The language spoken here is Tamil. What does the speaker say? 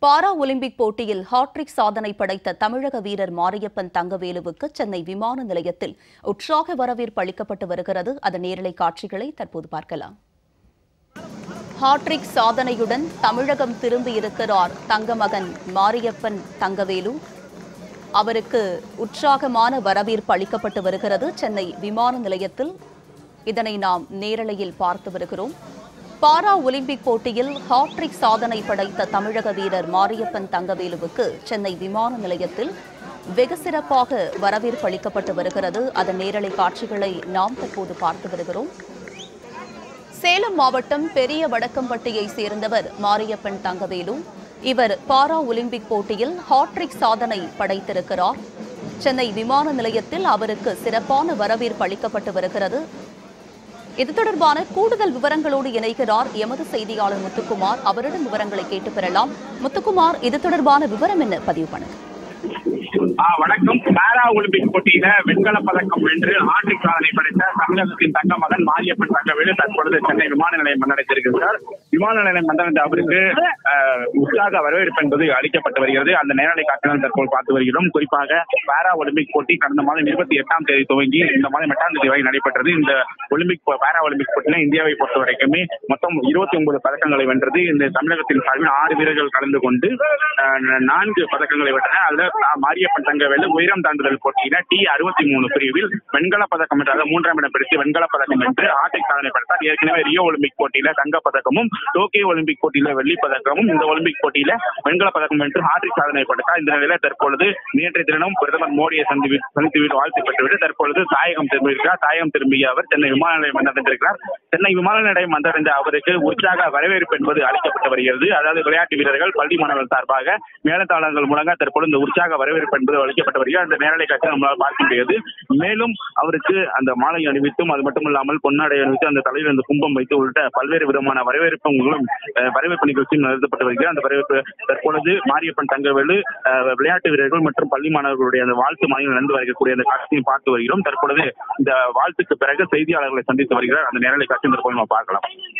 பாரா ஒலிம்பிக் போட்டியில் ஹாட்ரிக் சாதனை படைத்த தமிழக வீரர் மாரியப்பன் தங்கவேலுவுக்கு சென்னை விமான நிலையத்தில் உற்சாக வரவேற்பு அளிக்கப்பட்டு வருகிறது அதன் நேரலை காட்சிகளை தற்போது பார்க்கலாம் ஹாட்ரிக் சாதனையுடன் தமிழகம் திரும்பியிருக்கிறார் தங்கமகன் மாரியப்பன் தங்கவேலு அவருக்கு உற்சாகமான வரவேற்பு அளிக்கப்பட்டு வருகிறது சென்னை விமான நிலையத்தில் இதனை நாம் நேரலையில் பார்த்து வருகிறோம் பாரா ஒலிம்பிக் போட்டியில் ஹாட்ரிக் சாதனை படைத்த தமிழக வீரர் மாரியப்பன் தங்கவேலுவுக்கு சென்னை விமான நிலையத்தில் வெகு சிறப்பாக வரவேற்பு அளிக்கப்பட்டு வருகிறது அதன் நேரலை காட்சிகளை நாம் தற்போது பார்த்து வருகிறோம் சேலம் மாவட்டம் பெரிய வடக்கம்பட்டியை சேர்ந்தவர் மாரியப்பன் தங்கவேலு இவர் பாரா ஒலிம்பிக் போட்டியில் ஹாட்ரிக் சாதனை படைத்திருக்கிறார் சென்னை விமான நிலையத்தில் அவருக்கு சிறப்பான வரவேற்பு அளிக்கப்பட்டு வருகிறது இது தொடர்பான கூடுதல் விவரங்களோடு இணைகிறார் எமது செய்தியாளர் முத்துக்குமார் அவரிடம் விவரங்களை கேட்டு பெறலாம் முத்துக்குமார் இது தொடர்பான விவரம் என்ன பதிவு பண்ணுங்க ஆ, வணக்கம் பாரா ஒலிம்பிக் போட்டியில வெண்கல பதக்கம் வென்று ஆட்சிக் சாதனை படைத்த தமிழகத்தின் தங்க மகன் மாரியப்பன் தங்கவேலு தற்பொழுது சென்னை விமான நிலையம் வந்தடைந்திருக்கிறார் விமான நிலையம் வந்தடைந்த அவருக்கு ஆ, உற்சாக வரவேற்பு என்பது அளிக்கப்பட்டு வருகிறது அந்த நேரலை காட்சிகள் தற்போது பார்த்து வருகிறோம் குறிப்பாக பாரா ஒலிம்பிக் போட்டி கடந்த மாதம் இருபத்தி எட்டாம் தேதி துவங்கி இந்த மாதம் எட்டாம் தேதி வரை நடைபெற்றது இந்த ஒலிம்பிக் போ- பாரா ஒலிம்பிக் போட்டியில இந்தியாவை பொறுத்த வரைக்குமே மொத்தம் இருபத்தி ஒன்பது பதக்கங்களை வென்றது இந்த தமிழகத்தின் சார்பில் ஆறு வீரர்கள் கலந்து கொண்டு ஆஹ், நான்கு பதக்கங்களை வென்றனர் அதுல ஆஹ், மாரியப்பன் தங்கவேலு உயரம் தாண்டுதல் போட்டியில டி அறுபத்தி மூணு பிரிவில் வெண்கல பதக்கம் வென்றாக மூன்றாம் இடம் பிடித்து வெண்கல பதக்கம் வென்று ஆட்டை சாதனை படைத்தார் ஏற்கனவே ரியோ ஒலிம்பிக் போட்டியில தங்க பதக்கமும் டோக்கியோ ஒலிம்பிக் போட்டியில வெள்ளி பதக்கமும் இந்த ஒலிம்பிக் போட்டியில வெண்கல பதக்கம் வென்று ஹாட்ரிக் சாதனை படைத்தார் இந்த நிலையில தற்பொழுது நேற்றைய தினம் பிரதமர் மோடியை சந்தி சந்தித்து விட்டு வாழ்த்து பெற்றுவிட்டு தற்பொழுது தாயகம் திரும்பியிருக்கிறார் தாயகம் திரும்பிய அவர் சென்னை விமான நிலையம் வந்தடைந்திருக்கிறார் சென்னை விமான நிலையம் வந்தடைந்த அவருக்கு உற்சாக வரவேற்பு என்பது அளிக்கப்பட்டு வருகிறது அதாவது விளையாட்டு வீரர்கள் பள்ளி மாணவர்கள் சார்பாக மேலத்தாளங்கள் மூலங்க தற்பொழுது இந்த உற்சாக வரவேற்பு என்பது அளிக்கப்பட்டு வருகிறது அந்த நேரலை காட்சி நம்மளால் பார்க்க முடியாது மேலும் அவருக்கு அந்த மாலை அணிவித்தும் அது மட்டும் இல்லாமல் பொன்னாடை அணிவித்து அந்த தலையில் அந்த கும்பம் வைத்து உள்ளிட்ட பல்வேறு விதமான வரவேற்புகளும் அஹ், வரவேற்பு நிகழ்ச்சியும் நடத்தப்பட்டு வருகிறது அந்த வரவேற்பு தற்பொழுது மாரியப்பன் தங்கவேலு அஹ், விளையாட்டு வீரர்கள் மற்றும் பள்ளி மாணவர்களுடைய அந்த வாழ்த்து மாலையில் நடந்து வரக்கூடிய அந்த காட்சியும் பார்த்து வருகிறோம் தற்பொழுது இந்த வாழ்த்துக்கு பிறகு செய்தியாளர்களை சந்தித்து வருகிறார் அந்த நேரலை காட்சி தற்போது நம்ம பார்க்கலாம்